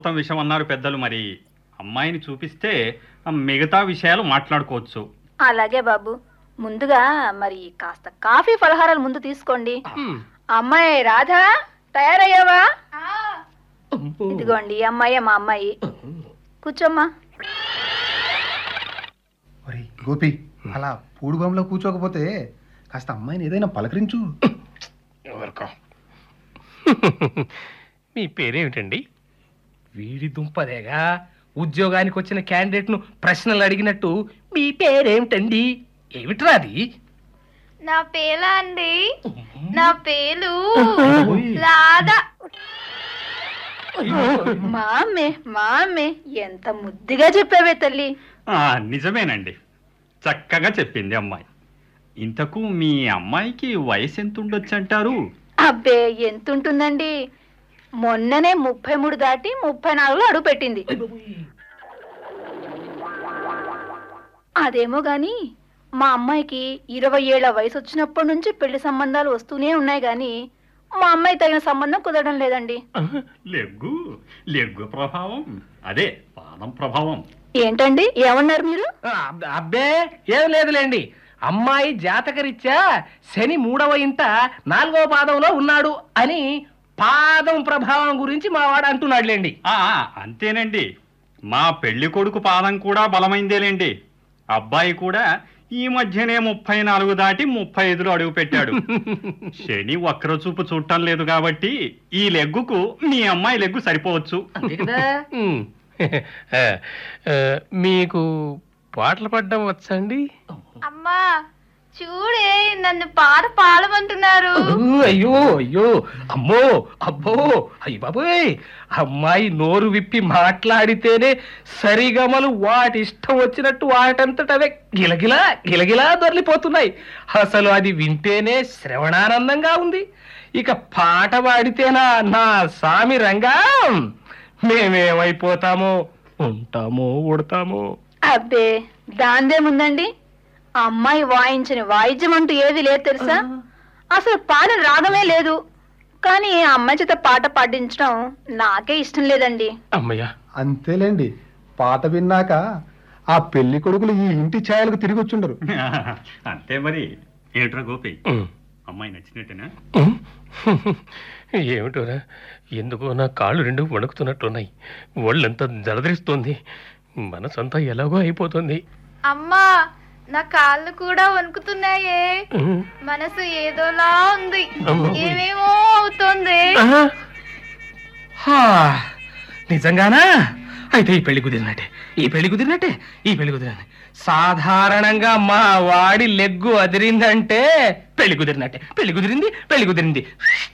మొత్తం విషయం అన్నారు పెద్దలు మరి అమ్మాయిని చూపిస్తే ఆ మిగతా విషయాలు మాట్లాడుకోవచ్చు అలాగే బాబు ముందుగా మరి కాస్త కాఫీ ఫలహారాలు ముందు తీసుకోండి అమ్మాయి రాధా తయారయ్యావా ఇదిగోండి ఈ అమ్మాయి మా అమ్మాయి కూర్చోమ్మా ఒరేయ్ గోపి అలా పూడు బొమ్మలో కూర్చోకపోతే కాస్త అమ్మాయిని ఏదైనా పలకరించు ఎవరికో మీ పేరేమిటండి వీడి దుంపదేగా ఉద్యోగానికి వచ్చిన క్యాండిడేట్ను ప్రశ్నలు అడిగినట్టు మీ పేరేమిటండి ఏమిట్రా అది నా పేలా అండి నా పేలు రాధా మా అమ్మే మా అమ్మే ఎంత ముద్దుగా చెప్పావే తల్లి ఆ, నిజమేనండి చక్కగా చెప్పింది అమ్మాయి ఇంతకు మీ అమ్మాయికి వయసు ఎంత ఉండొచ్చు అంటారు అబ్బే ఎంత ఉంటుందండి మొన్ననే ముప్పై మూడు దాటి ముప్పై నాలుగులో అడుగు పెట్టింది అదేమో గాని మా అమ్మాయికి ఇరవై ఏళ్ల వయసు వచ్చినప్పటి నుంచి పెళ్లి సంబంధాలు వస్తూనే ఉన్నాయి గాని మా అమ్మాయి తగిన సంబంధం కుదరడం లేదండి లెగ్గు లెగ్గు ప్రభావం అదే పాదం ప్రభావం ఏంటండి ఏమన్నారు మీరు అబ్- అబ్బే ఏం లేదులేండి అమ్మాయి జాతకరీత్యా శని మూడవ ఇంట నాలుగవ పాదంలో ఉన్నాడు అని పాదం ప్రభావం గురించి మా వాడు అంటున్నాడులేండి ఆ, ఆ, అంతేనండి మా పెళ్లి కొడుకు పాదం కూడా బలమైందేలేండి అబ్బాయి కూడా ఈ మధ్యనే ముప్పై నాలుగు దాటి ముప్పై ఐదులో అడుగు పెట్టాడు శని వక్ర చూపు చూడటం లేదు కాబట్టి ఈ లెగ్గుకు మీ అమ్మాయి లెగ్గు సరిపోవచ్చు అంతే కదా ఉమ్. ఆ, ఆ, మీకు పాటలు పాడడం వచ్చండి అమ్మా చూడే నన్ను పాట పాడమంటున్నారు అయ్యో అయ్యో అమ్మో అబ్బో అయ్య బాబోయ్ అమ్మాయి నోరు విప్పి మాట్లాడితేనే సరిగమలు వాటి ఇష్టం వచ్చినట్టు వాటంతట అవే గిలగిలా గిలగిలా దొర్లిపోతున్నాయి అసలు అది వింటేనే శ్రవణానందంగా ఉంది ఇక పాట పాడితేనా నా సామి రంగా మేమేమైపోతామో ఉంటామో ఉడతామో అబ్బే దాందేముందండి అమ్మాయి వాయించిన వాయిద్యం అంటూ ఏది లేదు తెలుసా అసలు పాట రాగమే లేదు కానీ ఆ అమ్మాయి చేత పాట పాడించడం నాకే ఇష్టం లేదండి అమ్మయ్యా అంతేలేండి పాట విన్నాక ఆ పెళ్లి కొడుకులు ఈ ఇంటి ఛాయలకు తిరిగి వచ్చుండరు అంతే మరి ఏంట్రా గోపి ఉమ్. అమ్మాయి నచ్చినట్టేనా ఉమ్. ఏమిటోరా ఎందుకో నా కాళ్ళు రెండు వణుకుతున్నట్లున్నాయి ఒళ్ళంతా జలదరిస్తోంది మనసంతా ఎలాగో అయిపోతుంది అమ్మా నా కాళ్ళు కూడా వణుకుతున్నాయే ఉమ్. మనసు ఏదోలా ఉంది అమ్మో. ఏమేమో అవుతుంది ఆహా. హా. నిజంగానా అయితే ఈ పెళ్లి కుదిరినట్టే ఈ పెళ్లి కుదిరినట్టే ఈ పెళ్లి కుదిరినట్టే సాధారణంగా మా వాడి లెగ్గు అదిరిందంటే పెళ్లి కుదిరినట్టే పెళ్లి కుదిరింది పెళ్లి కుదిరింది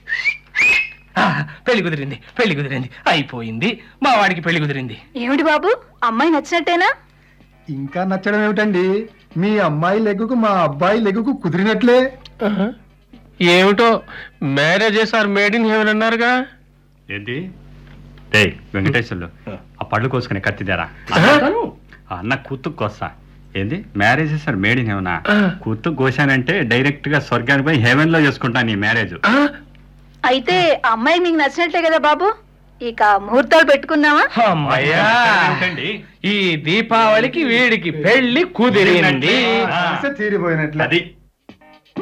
ఆ, పెళ్లి కుదిరింది పెళ్లి కుదిరింది అయిపోయింది మా వాడికి పెళ్లి కుదిరింది ఏమిటి బాబు అమ్మాయి నచ్చినట్టేనా ఇంకా నచ్చడం ఏమిటండి మీ అమ్మాయి లెగ్గుకు మా అబ్బాయి లెగ్గుకు కుదిరినట్లే ఆహా. ఏమిటో marriages are made in heaven అన్నారుగా ఏంటి రే వెంకటేశ్వర్లు ఆ పళ్ళు కోసుకునే కత్తిదారా అన్న కూతుకు కోస్తా ఏంది మ్యారేజ్ సార్ మేడ్ ఇన్ హెవెనా ఆ. కూతుకు కోసానంటే డైరెక్ట్ గా స్వర్గానికి పోయి హెవెన్ లో చేసుకుంటాను ఈ మ్యారేజ్ ఆ, అయితే ఆ అమ్మాయి మీకు నచ్చినట్లే కదా బాబు ఇక ముహూర్తాలు పెట్టుకుందామా అమ్మయ్యా ఏమిటండి? ఈ దీపావళికి వీడికి పెళ్లి కుదిరింది ఆ. సమస్య తీరిపోయినట్లే అది